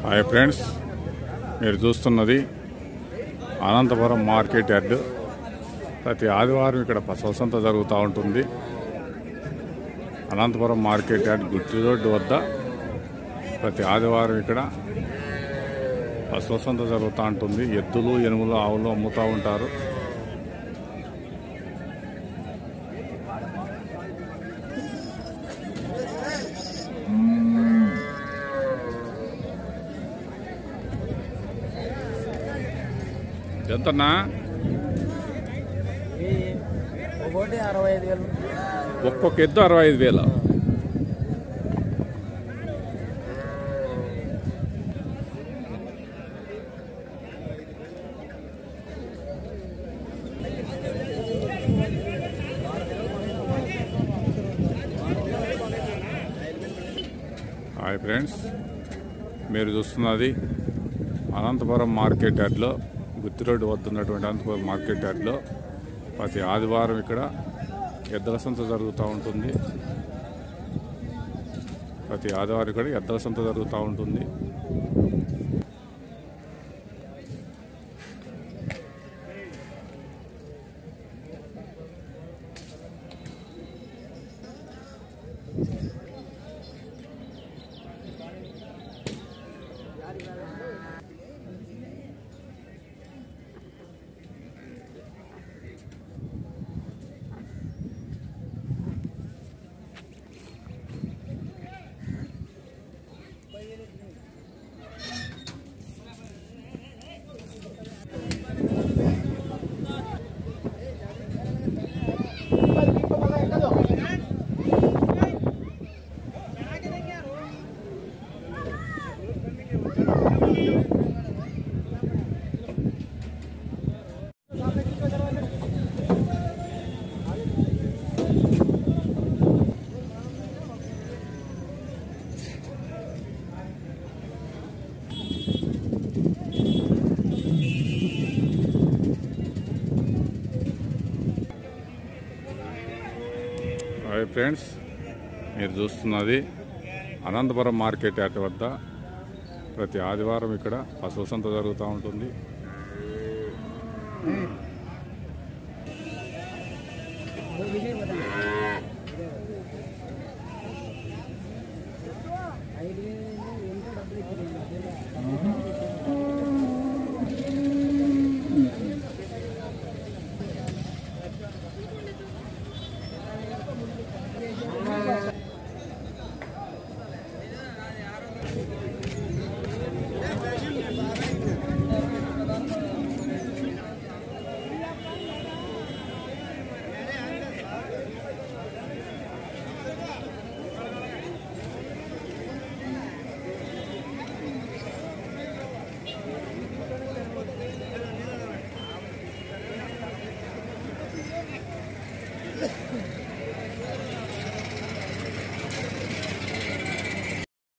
hi friends మీరు చూస్తున్నది Anantapuram market yard ప్రతి ఆదివారం ఇక్కడ పశుసంత జరుగుతూ ఉంటుంది Anantapuram market yard Gooty road వద్ద ప్రతి ఆదివారం ఇక్కడ పశుసంత జరుగుతూ ఉంటుంది ఎద్దులు ఎనుములు ఆవులు అమ్ముతూ ఉంటారు ఎంతన్నా ఈ ఒకటి అరవై ఐదు వేలు ఒక్కొక్క ఎద్దు అరవై ఐదు వేల హాయ్ ఫ్రెండ్స్ మీరు చూస్తున్నది అనంతపురం మార్కెట్ యార్డ్లో గుత్తి రోడ్డు వద్ద ఉన్నటువంటి అనంతపురం మార్కెట్ యార్డ్లో ప్రతి ఆదివారం ఇక్కడ ఎద్దల సంత జరుగుతూ ఉంటుంది ప్రతి ఆదివారం ఇక్కడ ఎద్దల సంత జరుగుతూ ఉంటుంది హాయ్ ఫ్రెండ్స్ మీరు చూస్తున్నది అనంతపురం మార్కెట్ యార్డ్ వద్ద ప్రతి ఆదివారం ఇక్కడ పశువు సంత జరుగుతూ ఉంటుంది విజయ్